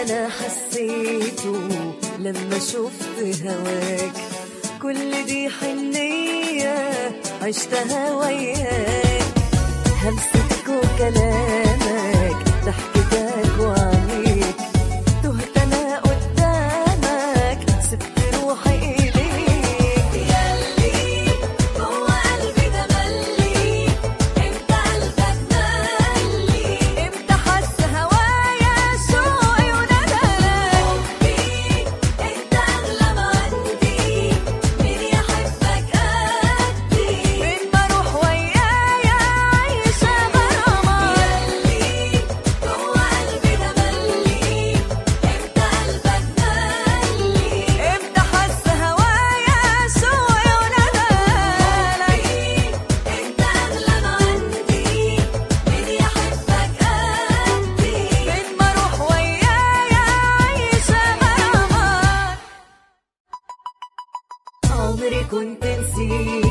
انا حسيته لما شفت هواك كل دي حنية عشتها وياك همسك وكلامك ضحكتك وعينيك تهت انا قدامك سبت روحي اليك ياللي جوا قلبي ده ملي انت قلبك ملي امتى حس هوايا شوقي وندلك حبي انت اغلى ما عندي مين يحبك قدي فين بروح ويايا عايشة غرامات ياللي جوا قلبي ده ملي امتى قلبك ملي امتى حس هوايا شوقي وندلك انت اغلى ما عندي مين يحبك قدي فين بروح ويايا عايشة غرامات عمري كنت نسيت